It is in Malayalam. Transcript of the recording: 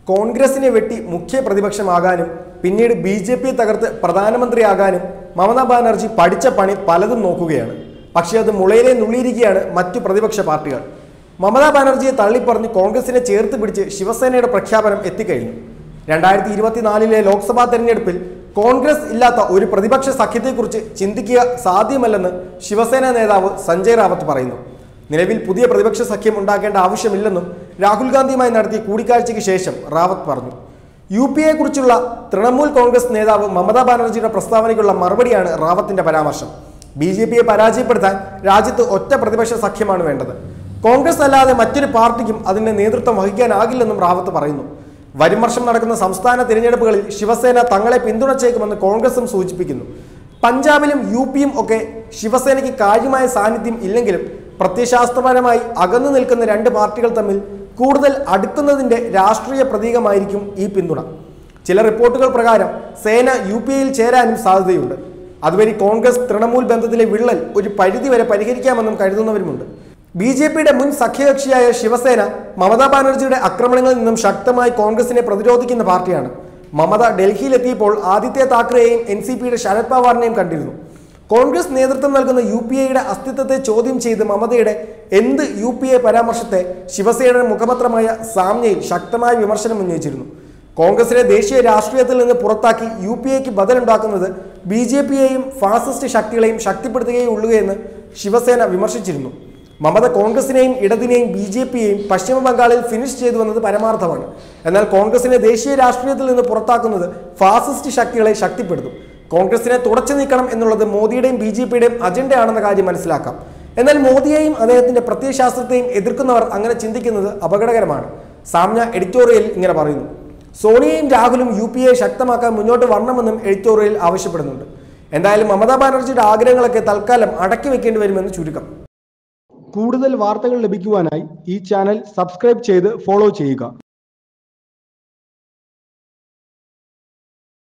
കോൺഗ്രസിനെ വെട്ടി മുഖ്യ പ്രതിപക്ഷമാകാനും പിന്നീട് ബി ജെ പി തകർത്ത് പ്രധാനമന്ത്രിയാകാനും മമതാ ബാനർജി പഠിച്ച പണി പലതും നോക്കുകയാണ് പക്ഷേ അത് മുളയിലെ നുള്ളിയിരിക്കുകയാണ് മറ്റു പ്രതിപക്ഷ പാർട്ടികൾ മമതാ ബാനർജിയെ തള്ളിപ്പറഞ്ഞ് കോൺഗ്രസിനെ ചേർത്ത് പിടിച്ച് ശിവസേനയുടെ പ്രഖ്യാപനം എത്തിക്കഴിഞ്ഞു രണ്ടായിരത്തി ഇരുപത്തിനാലിലെ ലോക്സഭാ തെരഞ്ഞെടുപ്പിൽ കോൺഗ്രസ് ഇല്ലാത്ത ഒരു പ്രതിപക്ഷ സഖ്യത്തെക്കുറിച്ച് ചിന്തിക്കുക സാധ്യമല്ലെന്ന് ശിവസേന നേതാവ് സഞ്ജയ് റാവത്ത് പറയുന്നു നിലവിൽ പുതിയ പ്രതിപക്ഷ സഖ്യം ഉണ്ടാക്കേണ്ട ആവശ്യമില്ലെന്നും രാഹുൽ ഗാന്ധിയുമായി നടത്തിയ കൂടിക്കാഴ്ചയ്ക്ക് ശേഷം റാവത്ത് പറഞ്ഞു യു പി എ കുറിച്ചുള്ള തൃണമൂൽ കോൺഗ്രസ് നേതാവ് മമതാ ബാനർജിയുടെ പ്രസ്താവനയ്ക്കുള്ള മറുപടിയാണ് റാവത്തിന്റെ പരാമർശം ബി ജെ പിയെ പരാജയപ്പെടുത്താൻ രാജ്യത്ത് ഒറ്റ പ്രതിപക്ഷ സഖ്യമാണ് വേണ്ടത് കോൺഗ്രസ് അല്ലാതെ മറ്റൊരു പാർട്ടിക്കും അതിന്റെ നേതൃത്വം വഹിക്കാനാകില്ലെന്നും റാവത്ത് പറയുന്നു വരും വർഷം നടക്കുന്ന സംസ്ഥാന തിരഞ്ഞെടുപ്പുകളിൽ ശിവസേന തങ്ങളെ പിന്തുണച്ചേക്കുമെന്ന് കോൺഗ്രസും സൂചിപ്പിക്കുന്നു പഞ്ചാബിലും യു പിയും ഒക്കെ ശിവസേനയ്ക്ക് കാര്യമായ സാന്നിധ്യം ഇല്ലെങ്കിലും പ്രത്യയശാസ്ത്രപരമായി അകന്നു നിൽക്കുന്ന രണ്ട് പാർട്ടികൾ തമ്മിൽ കൂടുതൽ അടുക്കുന്നതിന്റെ രാഷ്ട്രീയ പ്രതീകമായിരിക്കും ഈ പിന്തുണ ചില റിപ്പോർട്ടുകൾ പ്രകാരം സേന യു പി എയിൽ ചേരാനും സാധ്യതയുണ്ട് അതുവഴി കോൺഗ്രസ് തൃണമൂൽ ബന്ധത്തിലെ വിള്ളൽ ഒരു പരിധിവരെ പരിഹരിക്കാമെന്നും കരുതുന്നവരുമുണ്ട് ബി ജെ പിയുടെ മുൻ സഖ്യകക്ഷിയായ ശിവസേന മമതാ ബാനർജിയുടെ ആക്രമണങ്ങളിൽ നിന്നും ശക്തമായി കോൺഗ്രസിനെ പ്രതിരോധിക്കുന്ന പാർട്ടിയാണ് മമത ഡൽഹിയിലെത്തിയപ്പോൾ ആദിത്യ താക്കറെയും എൻ സി പിയുടെ ശരത് പവാറിനെയും കണ്ടിരുന്നു കോൺഗ്രസ് നേതൃത്വം നൽകുന്ന യു പി എയുടെ അസ്തിത്വത്തെ ചോദ്യം ചെയ്ത് മമതയുടെ എന്ത് യു പി എ പരാമർശത്തെ ശിവസേനയുടെ മുഖപത്രമായ സാമ്യയിൽ ശക്തമായ വിമർശനം ഉന്നയിച്ചിരുന്നു കോൺഗ്രസിനെ ദേശീയ രാഷ്ട്രീയത്തിൽ നിന്ന് പുറത്താക്കി യു പി എക്ക് ബദലുണ്ടാക്കുന്നത് ബി ജെ പിയെയും ഫാസിസ്റ്റ് ശക്തികളെയും ശക്തിപ്പെടുത്തുകയേ ഉള്ളൂ എന്ന് ശിവസേന വിമർശിച്ചിരുന്നു മമത കോൺഗ്രസിനെയും ഇടതിനെയും ബി ജെ പിയെയും പശ്ചിമ ബംഗാളിൽ ഫിനിഷ് ചെയ്തു വന്നത് പരമാർത്ഥമാണ് എന്നാൽ കോൺഗ്രസിനെ ദേശീയ രാഷ്ട്രീയത്തിൽ നിന്ന് പുറത്താക്കുന്നത് ഫാസിസ്റ്റ് ശക്തികളെ ശക്തിപ്പെടുത്തും കോൺഗ്രസിനെ തുടച്ചു നീക്കണം എന്നുള്ളത് മോദിയുടെയും ബി ജെ പിയുടെയും അജണ്ടയാണെന്ന കാര്യം മനസ്സിലാക്കാം എന്നാൽ മോദിയെയും അദ്ദേഹത്തിന്റെ പ്രത്യയശാസ്ത്രത്തെയും എതിർക്കുന്നവർ അങ്ങനെ ചിന്തിക്കുന്നത് അപകടകരമാണ് സാമ്യ എഡിറ്റോറിയൽ ഇങ്ങനെ പറയുന്നു സോണിയയും രാഹുലും യു പി എ ശക്തമാക്കാൻ മുന്നോട്ട് വരണമെന്നും എഡിറ്റോറിയൽ ആവശ്യപ്പെടുന്നുണ്ട് എന്തായാലും മമതാ ബാനർജിയുടെ ആഗ്രഹങ്ങളൊക്കെ തൽക്കാലം അടക്കി വെക്കേണ്ടി വരുമെന്ന് ചുരുക്കം കൂടുതൽ വാർത്തകൾ ലഭിക്കുവാനായി ഈ ചാനൽ സബ്സ്ക്രൈബ് ചെയ്ത് ഫോളോ ചെയ്യുക